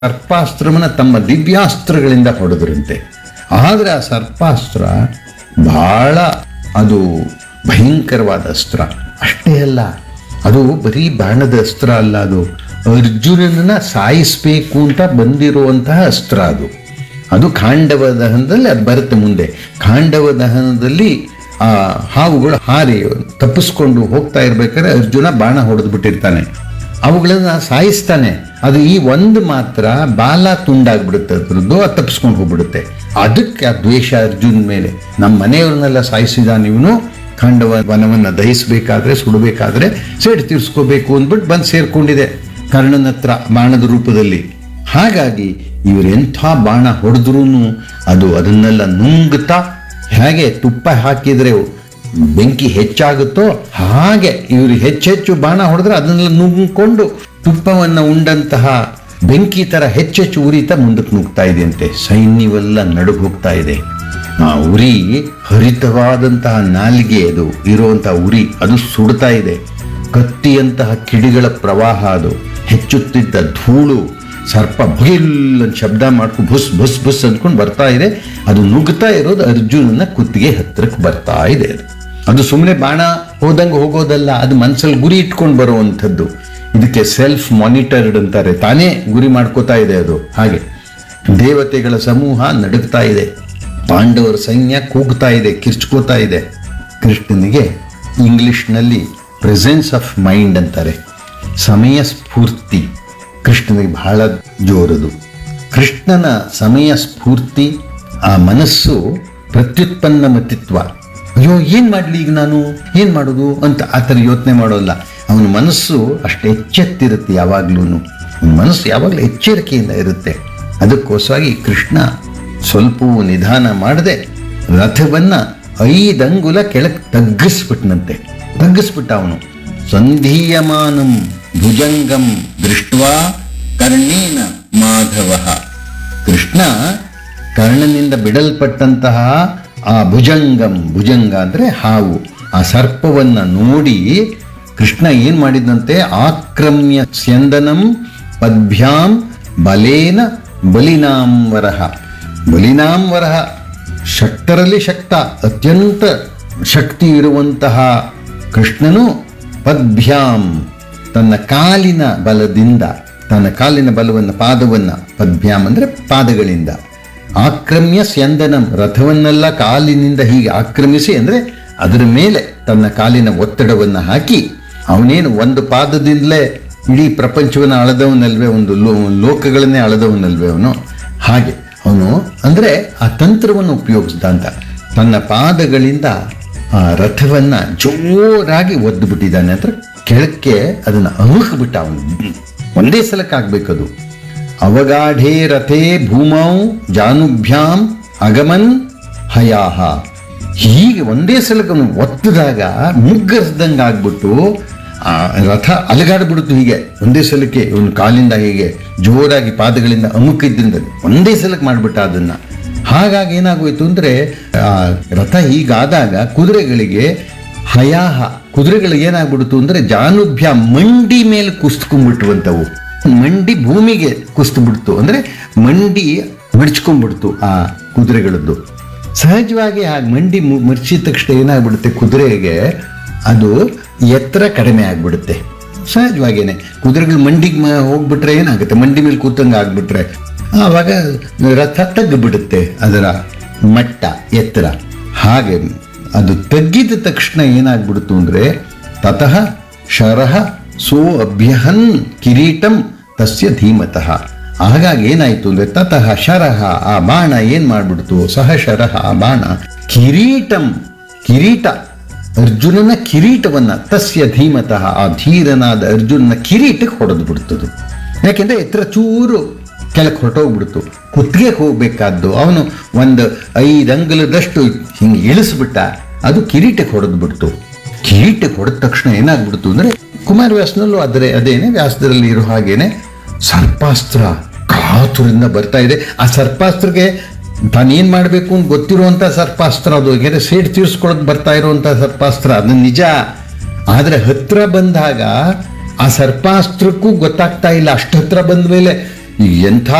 ಸರ್ಪಾಸ್ತ್ರವನ್ನ ತಮ್ಮ ದಿವ್ಯಾಸ್ತ್ರಗಳಿಂದ ಹೊಡೆದ್ರಂತೆ ಆದರೆ ಆ ಸರ್ಪಾಸ್ತ್ರ ಬಹಳ ಅದು ಭಯಂಕರವಾದ ಅಸ್ತ್ರ ಅಷ್ಟೇ ಅಲ್ಲ ಅದು ಬರೀ ಬಾಣದ ಅಸ್ತ್ರ ಅಲ್ಲ ಅದು ಅರ್ಜುನನನ್ನ ಸಾಯಿಸಬೇಕು ಅಂತ ಬಂದಿರುವಂತಹ ಅಸ್ತ್ರ ಅದು ಅದು ಖಾಂಡವ ದಹನದಲ್ಲಿ ಅದು ಬರುತ್ತೆ ಮುಂದೆ ಖಾಂಡವ ದಹನದಲ್ಲಿ ಆ ಹಾವುಗಳು ಹಾರಿ ತಪ್ಪಿಸ್ಕೊಂಡು ಹೋಗ್ತಾ ಇರ್ಬೇಕಾದ್ರೆ ಅರ್ಜುನ ಬಾಣ ಹೊಡೆದು ಬಿಟ್ಟಿರ್ತಾನೆ ಅವುಗಳನ್ನ ಸಾಯಿಸ್ತಾನೆ ಅದು ಈ ಒಂದು ಮಾತ್ರ ಬಾಲ ತುಂಡಾಗ್ಬಿಡುತ್ತೆ ಅದ್ರದ್ದು ಅದು ತಪ್ಪಿಸ್ಕೊಂಡು ಹೋಗ್ಬಿಡುತ್ತೆ ಅದಕ್ಕೆ ಆ ದ್ವೇಷ ಅರ್ಜುನ್ ಮೇಲೆ ನಮ್ಮ ಮನೆಯವ್ರನ್ನೆಲ್ಲ ಸಾಯಿಸಿದ ನೀವನು ಖಂಡವ ವನವನ್ನ ದಹಿಸಬೇಕಾದ್ರೆ ಸುಡಬೇಕಾದ್ರೆ ಸೇಡ್ ತೀರ್ಸ್ಕೋಬೇಕು ಅಂದ್ಬಿಟ್ಟು ಬಂದು ಸೇರ್ಕೊಂಡಿದೆ ಕರ್ಣನ ಹತ್ರ ಬಾಣದ ರೂಪದಲ್ಲಿ ಹಾಗಾಗಿ ಇವರೆಂಥ ಬಾಣ ಹೊಡೆದ್ರೂ ಅದು ಅದನ್ನೆಲ್ಲ ನುಂಗ್ತಾ ಹೇಗೆ ತುಪ್ಪ ಹಾಕಿದ್ರೆ ಬೆಂಕಿ ಹೆಚ್ಚಾಗುತ್ತೋ ಹಾಗೆ ಇವರು ಹೆಚ್ಚೆಚ್ಚು ಬಾಣ ಹೊಡೆದ್ರೆ ಅದನ್ನೆಲ್ಲ ನುಂಗ್ಕೊಂಡು ತುಪ್ಪವನ್ನ ಉಂಡಂತಹ ಬೆಂಕಿ ತರ ಹೆಚ್ಚೆಚ್ಚು ಉರಿತಾ ಮುಂದಕ್ಕೆ ನುಗ್ತಾ ಇದೆಯಂತೆ ಸೈನ್ಯವೆಲ್ಲ ನಡುಗ್ ಹೋಗ್ತಾ ಇದೆ ಆ ಉರಿ ಹರಿತವಾದಂತಹ ನಾಲಿಗೆ ಅದು ಇರುವಂತಹ ಉರಿ ಅದು ಸುಡ್ತಾ ಇದೆ ಕತ್ತಿಯಂತಹ ಕಿಡಿಗಳ ಪ್ರವಾಹ ಅದು ಹೆಚ್ಚುತ್ತಿದ್ದ ಧೂಳು ಸರ್ಪ ಭುಗಿಲ್ ಅಂತ ಶಬ್ದ ಮಾಡ್ಕೊಂಡು ಬುಸ್ ಬುಸ್ ಬುಸ್ ಅಂದ್ಕೊಂಡು ಬರ್ತಾ ಇದೆ ಅದು ನುಗ್ತಾ ಇರೋದು ಅರ್ಜುನನ ಕುತ್ತಿಗೆ ಹತ್ರಕ್ಕೆ ಬರ್ತಾ ಇದೆ ಅದು ಅದು ಸುಮ್ಮನೆ ಬಾಣ ಹೋದಂಗೆ ಹೋಗೋದಲ್ಲ ಅದು ಮನಸ್ಸಲ್ಲಿ ಗುರಿ ಇಟ್ಕೊಂಡು ಬರುವಂಥದ್ದು ಇದಕ್ಕೆ ಸೆಲ್ಫ್ ಮಾನಿಟರ್ಡ್ ಅಂತಾರೆ ತಾನೇ ಗುರಿ ಮಾಡ್ಕೋತಾ ಇದೆ ಅದು ಹಾಗೆ ದೇವತೆಗಳ ಸಮೂಹ ನಡುಗ್ತಾ ಇದೆ ಪಾಂಡವರ ಸೈನ್ಯ ಕೂಗ್ತಾ ಇದೆ ಕಿರ್ಚ್ಕೋತಾ ಇದೆ ಕೃಷ್ಣನಿಗೆ ಇಂಗ್ಲಿಷ್ನಲ್ಲಿ ಪ್ರೆಸೆನ್ಸ್ ಆಫ್ ಮೈಂಡ್ ಅಂತಾರೆ ಸಮಯ ಸ್ಫೂರ್ತಿ ಕೃಷ್ಣನಿಗೆ ಬಹಳ ಜೋರದು ಕೃಷ್ಣನ ಸಮಯ ಸ್ಫೂರ್ತಿ ಆ ಮನಸ್ಸು ಪ್ರತ್ಯುತ್ಪನ್ನ ಮತಿತ್ವ ಅಯ್ಯೋ ಏನ್ ಮಾಡ್ಲಿ ಈಗ ನಾನು ಏನ್ ಮಾಡೋದು ಅಂತ ಆ ಥರ ಯೋಚನೆ ಮಾಡೋಲ್ಲ ಅವನ ಮನಸ್ಸು ಅಷ್ಟು ಎಚ್ಚೆತ್ತಿರುತ್ತೆ ಯಾವಾಗ್ಲೂ ಮನಸ್ಸು ಯಾವಾಗಲೂ ಎಚ್ಚರಿಕೆಯಿಂದ ಇರುತ್ತೆ ಅದಕ್ಕೋಸ್ಕರವಾಗಿ ಕೃಷ್ಣ ಸ್ವಲ್ಪವೂ ನಿಧಾನ ಮಾಡದೆ ರಥವನ್ನ ಐದಂಗುಲ ಕೆಳಗೆ ತಗ್ಗಿಸ್ಬಿಟ್ನಂತೆ ತಗ್ಗಿಸ್ಬಿಟ್ಟ ಅವನು ಸಂಧೀಯಮಾನಂ ಭುಜಂಗಂ ದೃಷ್ಟ್ವಾ ಕರ್ಣೇನ ಮಾಧವ ಕೃಷ್ಣ ಕರ್ಣನಿಂದ ಬಿಡಲ್ಪಟ್ಟಂತಹ ಆ ಭುಜಂಗಂ ಭುಜಂಗ ಅಂದ್ರೆ ಹಾವು ಆ ಸರ್ಪವನ್ನ ನೋಡಿ ಕೃಷ್ಣ ಏನ್ ಮಾಡಿದಂತೆ ಆಕ್ರಮ್ಯ ಸ್ಯಂದನಂ ಪದ್ಭ್ಯಾಂ ಬಲೇನ ಬಲಿನಾಂವರಹ ಬಲಿನಾಂವರಹ ಶಕ್ತರಲ್ಲಿ ಶಕ್ತ ಅತ್ಯಂತ ಶಕ್ತಿ ಇರುವಂತಹ ಕೃಷ್ಣನು ಪದ್ಭ್ಯಾಂ ತನ್ನ ಕಾಲಿನ ಬಲದಿಂದ ತನ್ನ ಕಾಲಿನ ಬಲವನ್ನು ಪಾದವನ್ನ ಪದ್ಭ್ಯಾಂ ಅಂದ್ರೆ ಪಾದಗಳಿಂದ ಆಕ್ರಮ್ಯ ಸ್ಯಂದನಂ ರಥವನ್ನೆಲ್ಲ ಕಾಲಿನಿಂದ ಹೀಗೆ ಆಕ್ರಮಿಸಿ ಅಂದ್ರೆ ಅದರ ಮೇಲೆ ತನ್ನ ಕಾಲಿನ ಒತ್ತಡವನ್ನ ಹಾಕಿ ಅವನೇನು ಒಂದು ಪಾದದಿಂದಲೇ ಇಡೀ ಪ್ರಪಂಚವನ್ನು ಅಳದವನಲ್ವೇ ಒಂದು ಲೋ ಲೋಕಗಳನ್ನೇ ಅಳದವನಲ್ವೇ ಅವನು ಹಾಗೆ ಅವನು ಅಂದ್ರೆ ಆ ತಂತ್ರವನ್ನು ಉಪಯೋಗಿಸ್ದ ಅಂತ ತನ್ನ ಪಾದಗಳಿಂದ ಆ ರಥವನ್ನ ಜೋರಾಗಿ ಒದ್ದು ಬಿಟ್ಟಿದ್ದಾನೆ ಅಂತ ಕೆಳಕ್ಕೆ ಅದನ್ನ ಅಹುಕ್ಬಿಟ್ಟ ಅವನು ಒಂದೇ ಸಲಕ್ಕಾಗ್ಬೇಕದು ಅವಗಾಢೇ ರಥೇ ಭೂಮೌ ಜಾನುಭ್ಯಾಂ ಅಗಮನ್ ಹಯಾಹ ಹೀಗೆ ಒಂದೇ ಸಲಕ್ಕೆ ಅವನು ಒತ್ತದಾಗ ಮುಗ್ಗರಿಸ್ದಂಗೆ ಆಗ್ಬಿಟ್ಟು ಆ ರಥ ಅಲಗಾಡ್ಬಿಡ್ತು ಹೀಗೆ ಒಂದೇ ಸಲಕ್ಕೆ ಇವನು ಕಾಲಿಂದ ಹೀಗೆ ಜೋರಾಗಿ ಪಾದಗಳಿಂದ ಅಮುಕಿದ್ದಿಂದ ಒಂದೇ ಸಲಕ್ಕೆ ಮಾಡಿಬಿಟ್ಟ ಅದನ್ನ ಹಾಗಾಗಿ ಏನಾಗೋಯ್ತು ಅಂದ್ರೆ ಆ ರಥ ಹೀಗಾದಾಗ ಕುದುರೆಗಳಿಗೆ ಹಯಾಹ ಕುದುರೆಗಳಿಗೆ ಏನಾಗ್ಬಿಡ್ತು ಅಂದ್ರೆ ಜಾನುಭ್ಯ ಮಂಡಿ ಮೇಲೆ ಕುಸ್ತ್ಕೊಂಡ್ಬಿಟ್ವಂತವು ಮಂಡಿ ಭೂಮಿಗೆ ಕುಸ್ತು ಬಿಡ್ತು ಅಂದ್ರೆ ಮಂಡಿ ಮಡ್ಚ್ಕೊಂಡ್ಬಿಡ್ತು ಆ ಕುದುರೆಗಳದ್ದು ಸಹಜವಾಗಿ ಆ ಮಂಡಿ ಮು- ಮರ್ಚಿದ ತಕ್ಷಣ ಏನಾಗ್ಬಿಡುತ್ತೆ ಕುದುರೆಗೆ ಅದು ಎತ್ತರ ಕಡಿಮೆ ಆಗ್ಬಿಡುತ್ತೆ ಸಹಜವಾಗೇನೆ ಕುದುರೆಗಳು ಮಂಡಿಗೆ ಮ- ಹೋಗ್ಬಿಟ್ರೆ ಏನಾಗುತ್ತೆ ಮಂಡಿ ಮೇಲೆ ಕೂತಂಗೆ ಆಗ್ಬಿಟ್ರೆ ಆವಾಗ ರಥ ತಗ್ಗಿಬಿಡುತ್ತೆ ಅದರ ಮಟ್ಟ ಎತ್ತರ ಹಾಗೆ ಅದು ತಗ್ಗಿದ ತಕ್ಷಣ ಏನಾಗ್ಬಿಡ್ತು ಅಂದ್ರೆ ತತಃ ಶರಹ ಸೋ ಅಭ್ಯಹನ್ ಕಿರೀಟಂ ತಸ್ಯ ಧೀಮತಃ ಹಾಗಾಗಿ ಏನಾಯ್ತು ಅಂದ್ರೆ ತತಃ ಶರಹ ಆ ಬಾಣ ಏನ್ ಮಾಡ್ಬಿಡ್ತು ಸಹ ಶರಹ ಆ ಬಾಣ ಕಿರೀಟಂ ಕಿರೀಟ ಅರ್ಜುನನ ಕಿರೀಟವನ್ನ ತಸ್ಯ ಧೀಮತಃ ಆ ಧೀರನಾದ ಅರ್ಜುನನ ಕಿರೀಟಕ್ಕೆ ಹೊಡೆದು ಬಿಡ್ತದು ಯಾಕೆಂದ್ರೆ ಎತ್ತರ ಚೂರು ಕೆಳಕ್ಕೆ ಹೊರಟೋಗ್ಬಿಡ್ತು ಕುತ್ತಿಗೆ ಹೋಗ್ಬೇಕಾದ್ದು ಅವನು ಒಂದು ಐದು ಅಂಗುಲದಷ್ಟು ಹಿಂಗೆ ಇಳಿಸ್ಬಿಟ್ಟ ಅದು ಕಿರೀಟಕ್ಕೆ ಹೊಡೆದು ಬಿಡ್ತು ಕಿರೀಟಕ್ಕೆ ಹೊಡೆದ ತಕ್ಷಣ ಏನಾಗ್ಬಿಡ್ತು ಅಂದ್ರೆ ಕುಮಾರವ್ಯಾಸನಲ್ಲೂ ಅದರ ಅದೇನೆ ವ್ಯಾಸದಲ್ಲಿ ಇರೋ ಹಾಗೇನೆ ಸರ್ಪಾಸ್ತ್ರ ಕಾತುರಿಂದ ಬರ್ತಾ ಇದೆ ಆ ಸರ್ಪಾಸ್ತ್ರಕ್ಕೆ ತಾನೇನ್ ಮಾಡಬೇಕು ಅಂತ ಗೊತ್ತಿರುವಂತ ಸರ್ಪಾಸ್ತ್ರ ಅದು ಯಾಕಂದ್ರೆ ಸೇಡ್ ತೀರ್ಸ್ಕೊಳಕ್ ಬರ್ತಾ ಇರುವಂತ ಸರ್ಪಾಸ್ತ್ರ ಅದು ನಿಜ ಆದ್ರೆ ಹತ್ರ ಬಂದಾಗ ಆ ಸರ್ಪಾಸ್ತ್ರಕ್ಕೂ ಗೊತ್ತಾಗ್ತಾ ಇಲ್ಲ ಅಷ್ಟು ಹತ್ರ ಬಂದ ಮೇಲೆ ಈಗ ಎಂಥ